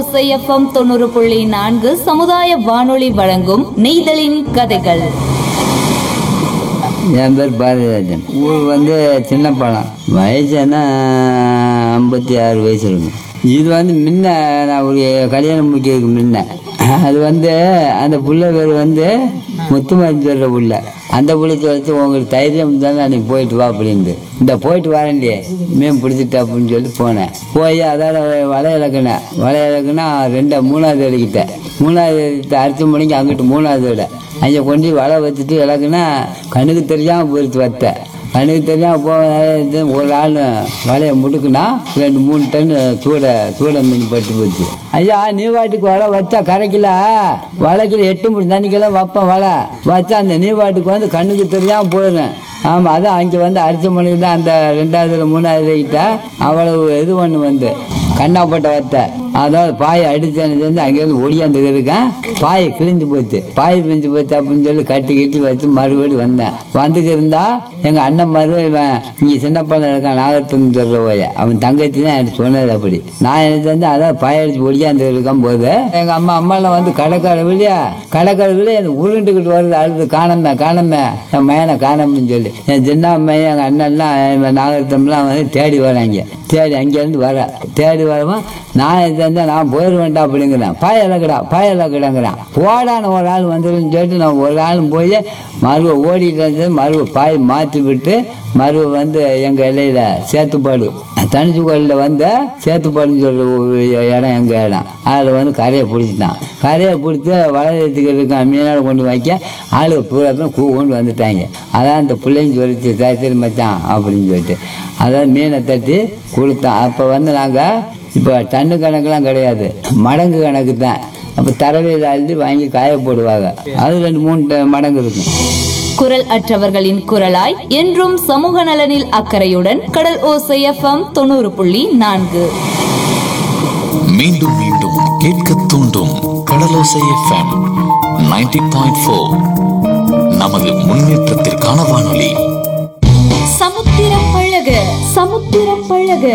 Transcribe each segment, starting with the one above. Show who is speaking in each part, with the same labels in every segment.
Speaker 1: ஓசை எஃப்எம் தொண்ணூறு புள்ளி நான்கு சமுதாய வானொலி வழங்கும் நெய்தலின் கதைகள்
Speaker 2: என் பேர் பாரதிராஜன் ஊர் வந்து சின்னப்பாளையம் வயசு என்ன ஐம்பத்தி ஆறு வயசு இருக்கும் இது வந்து முன்ன நான் ஒரு கல்யாணம் முடிக்கிறதுக்கு முன்ன அது வந்து அந்த புள்ள பேர் வந்து முத்துமாரி சொல்கிற புள்ள அந்த புள்ளைக்கு வச்சு உங்களுக்கு தைரியம் இருந்தாலும் அன்னைக்கு போயிட்டு வா அப்படின்ட்டு இந்த போயிட்டு வரேன்டியே மீன் பிடிச்சிட்டு அப்படின்னு சொல்லிட்டு போனேன் போய் அதோட வலை இலக்குனேன் வலை இலக்குனா ரெண்டு மூணாவது அடிக்கிட்டேன் மூணாவது எடுத்து அரிசி மணிக்கு அங்கிட்டு மூணாவது விட அங்கே கொண்டு போய் வலை வச்சுட்டு இலக்குனா கண்ணுக்கு தெரியாமல் போயிடுச்சு வத்தை கண்ணுக்கு தெரியாமல் போக ஒரு ஆள் வலையை முடுக்குனா ரெண்டு மூணு டன் சூட சூட மீன் பட்டு போச்சு ஐயா நீ வாட்டுக்கு வலை வச்சா கரைக்கல வலைக்குள்ள எட்டு மணி தண்ணிக்கெல்லாம் வைப்பேன் வலை வச்சா அந்த நீ வாட்டுக்கு வந்து கண்ணுக்கு தெரியாமல் போயிடுறேன் ஆமாம் அதான் அங்கே வந்து அரிசி மணிக்கு தான் அந்த ரெண்டாவதுல மூணாவது கிட்ட அவ்வளவு இது ஒன்று வந்து கண்ணாப்பட்ட வத்தை அதாவது பாயை அடிச்சேன்னு வந்து அங்கேருந்து ஒடியாந்து இருக்கேன் பாயை கிழிஞ்சு போச்சு பாய் கிழிஞ்சு போச்சு அப்படின்னு சொல்லி கட்டி கட்டி வச்சு மறுபடியும் வந்தேன் வந்துக்கு இருந்தா எங்க அண்ணன் மறு இவன் இங்க சின்ன பையன் இருக்கான் நாகத்துன்னு சொல்ற போய அவன் தங்கச்சி தான் எனக்கு சொன்னது அப்படி நான் எனக்கு வந்து அதான் பாய் அடிச்சு ஒடியாந்து இருக்கும் போது எங்க அம்மா அம்மாலாம் வந்து கடைக்கார வெளியா கடைக்கார வெளியே எனக்கு உருண்டுக்கிட்டு வருது அழுது காணமே காணமே என் மயனை காணோம்னு சொல்லி என் சின்ன அம்மையும் எங்க அண்ணன்லாம் இவன் நாகத்தம்லாம் வந்து தேடி வராங்க தேடி அங்கேருந்து வர தேடி வரவும் நான் இது வந்து நான் போயிட வேண்டாம் அப்படிங்கிறேன் பாயலக்கடா பாயலக்கடாங்கிறான் போடான்னு ஒரு ஆள் வந்துருன்னு சொல்லிட்டு நான் ஒரு ஆளும் போய் மருவை ஓடிட்டு இருந்தது மருவை பாய் மாற்றி விட்டு மருவை வந்து எங்கள் இலையில சேத்துப்பாடு தனிச்சு கோயிலில் வந்து சேத்துப்பாடுன்னு சொல்ற ஒரு இடம் எங்கள் இடம் அதில் வந்து கரையை பிடிச்சிட்டான் கரையை பிடிச்சி வளர்த்துக்கு இருக்க மீனால கொண்டு வைக்க ஆளு பூரா கூ கொண்டு வந்துட்டாங்க அதான் அந்த பிள்ளைங்க சொல்லிச்சு சரி மச்சான் அப்படின்னு சொல்லிட்டு அதான் மீனை தட்டி கொடுத்தான் அப்போ வந்து நாங்கள் இப்போ டன்னு கணக்கெல்லாம் கிடையாது மடங்கு கணக்கு தான் அப்போ தரவையில் அள்ளி வாங்கி காய போடுவாங்க அது ரெண்டு மூணு ட- மடங்கு இருக்கும்
Speaker 1: குரல் அற்றவர்களின் குரலாய் என்றும் சமூக நலனில் அக்கறையுடன் கடல் ஓசை எஃப்எம் தொண்ணூறு புள்ளி நான்கு
Speaker 3: மீண்டும் மீண்டும் கேட்க தூண்டும் கடலோசை எஃப்எம் 90.4 பாயிண்ட் ஃபோர் நமது முன்னேற்றத்திற்கான வானொலி
Speaker 1: சமுத்திரம் பழக சமுத்திரம் பழக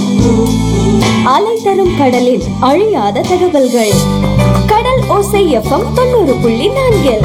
Speaker 1: அலை தரும் கடலில் அழியாத தகவல்கள் கடல் ஓசை எஃப்எம் தொண்ணூறு புள்ளி நான்கில்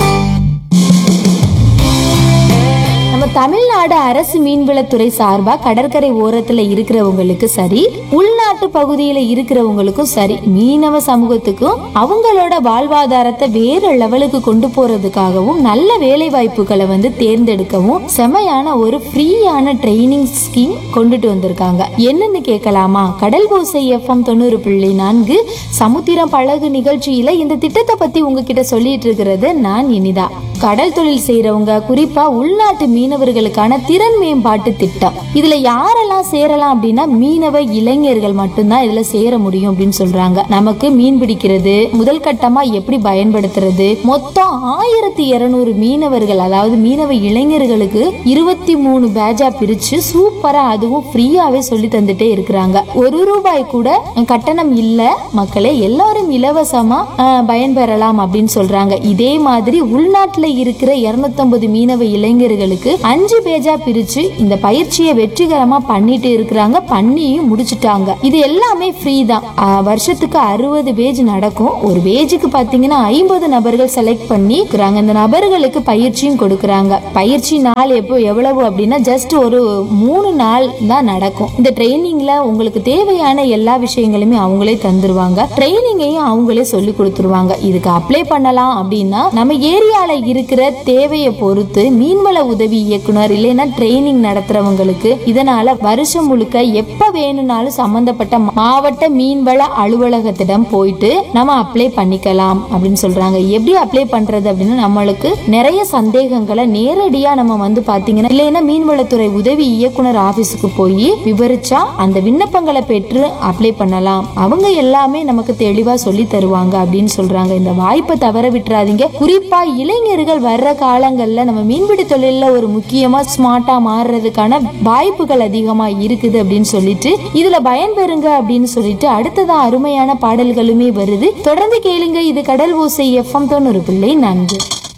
Speaker 1: நம்ம தமிழ்நாடு அரசு மீன்வளத்துறை சார்பா கடற்கரை ஓரத்துல இருக்கிறவங்களுக்கு சரி உள்நாட்டு பகுதியில இருக்கிறவங்களுக்கும் சரி மீனவ சமூகத்துக்கும் அவங்களோட வாழ்வாதாரத்தை வேற லெவலுக்கு கொண்டு போறதுக்காகவும் நல்ல வேலை வாய்ப்புகளை வந்து தேர்ந்தெடுக்கவும் செமையான ஒரு ஃப்ரீயான ட்ரைனிங் ஸ்கீம் கொண்டுட்டு வந்திருக்காங்க என்னன்னு கேட்கலாமா கடல் ஓசை எஃப்எம் தொண்ணூறு புள்ளி நான்கு சமுத்திரம் பழகு நிகழ்ச்சியில இந்த திட்டத்தை பத்தி உங்ககிட்ட சொல்லிட்டு இருக்கிறது நான் இனிதா கடல் தொழில் செய்யறவங்க குறிப்பா உள்நாட்டு மீனவர்களுக்கான திறன் மேம்பாட்டு திட்டம் இதுல யாரெல்லாம் சேரலாம் அப்படின்னா மீனவ இளைஞர்கள் மட்டும்தான் இதுல சேர முடியும் அப்படின்னு சொல்றாங்க நமக்கு மீன் பிடிக்கிறது முதல் கட்டமா எப்படி பயன்படுத்துறது மொத்தம் ஆயிரத்தி இருநூறு மீனவர்கள் அதாவது மீனவ இளைஞர்களுக்கு இருபத்தி மூணு பேஜா பிரிச்சு சூப்பரா அதுவும் ஃப்ரீயாவே சொல்லி தந்துட்டே இருக்கிறாங்க ஒரு ரூபாய் கூட கட்டணம் இல்ல மக்களே எல்லாரும் இலவசமா அஹ், பயன்பெறலாம் அப்படின்னு சொல்றாங்க இதே மாதிரி உள்நாட்டுல இருக்கிற 250 மீனவ இளைஞர்களுக்கு அஞ்சு பேஜா பிரிச்சு இந்த பயிற்சியை வெற்றிகரமா பண்ணிட்டு இருக்கிறாங்க பண்ணியும் முடிச்சிட்டாங்க இது எல்லாமே ஃப்ரீ தான் அஹ், வருஷத்துக்கு அறுபது பேஜ் நடக்கும் ஒரு பேஜுக்கு பாத்தீங்கன்னா ஐம்பது நபர்கள் செலக்ட் பண்ணி இருக்கிறாங்க இந்த நபர்களுக்கு பயிற்சியும் கொடுக்கறாங்க பயிற்சி நாள் எப்போ எவ்வளவு அப்படின்னா ஜஸ்ட் ஒரு மூணு நாள் தான் நடக்கும் இந்த ட்ரைனிங்ல உங்களுக்கு தேவையான எல்லா விஷயங்களுமே அவங்களே தந்துருவாங்க ட்ரைனிங்கையும் அவங்களே சொல்லி கொடுத்துருவாங்க இதுக்கு அப்ளை பண்ணலாம் அப்படின்னா நம்ம ஏரியால இருக்கிற தேவையை பொறுத்து மீன்வள உதவி இயக்குனர் இல்லைன்னா ட்ரைனிங் நடத்துறவங்களுக்கு இதனால வருஷம் முழுக்க எப்ப வேணும்னாலும் சம்பந்தப்பட்ட மாவட்ட மீன்வள அலுவலகத்திடம் போயிட்டு நம்ம அப்ளை பண்ணிக்கலாம் அப்படின்னு சொல்றாங்க எப்படி அப்ளை பண்றது அப்படின்னா நம்மளுக்கு நிறைய சந்தேகங்களை நேரடியா நம்ம வந்து பாத்தீங்கன்னா இல்லைன்னா மீன்வளத்துறை உதவி இயக்குனர் ஆபீஸுக்கு போய் விவரிச்சா அந்த விண்ணப்பங்களை பெற்று அப்ளை பண்ணலாம் அவங்க எல்லாமே நமக்கு தெளிவா சொல்லி தருவாங்க அப்படின்னு சொல்றாங்க இந்த வாய்ப்பை தவற விட்டுறாதீங்க குறிப்பா இளைஞர்கள் வர்ற காலங்கள்ல நம்ம மீன்பிடி தொழில்ல ஒரு முக்கியமா ஸ்மார்ட்டா மாறுறதுக்கான வாய்ப்புகள் அதிகமா இருக்குது அப்படின்னு சொல்லிட்டு இதுல பயன்பெறுங்க அப்படின்னு சொல்லிட்டு அடுத்ததா அருமையான பாடல்களுமே வருது தொடர்ந்து கேளுங்க இது கடல் ஓசை எஃப்எம் தொண்ணூறு பிள்ளை நன்கு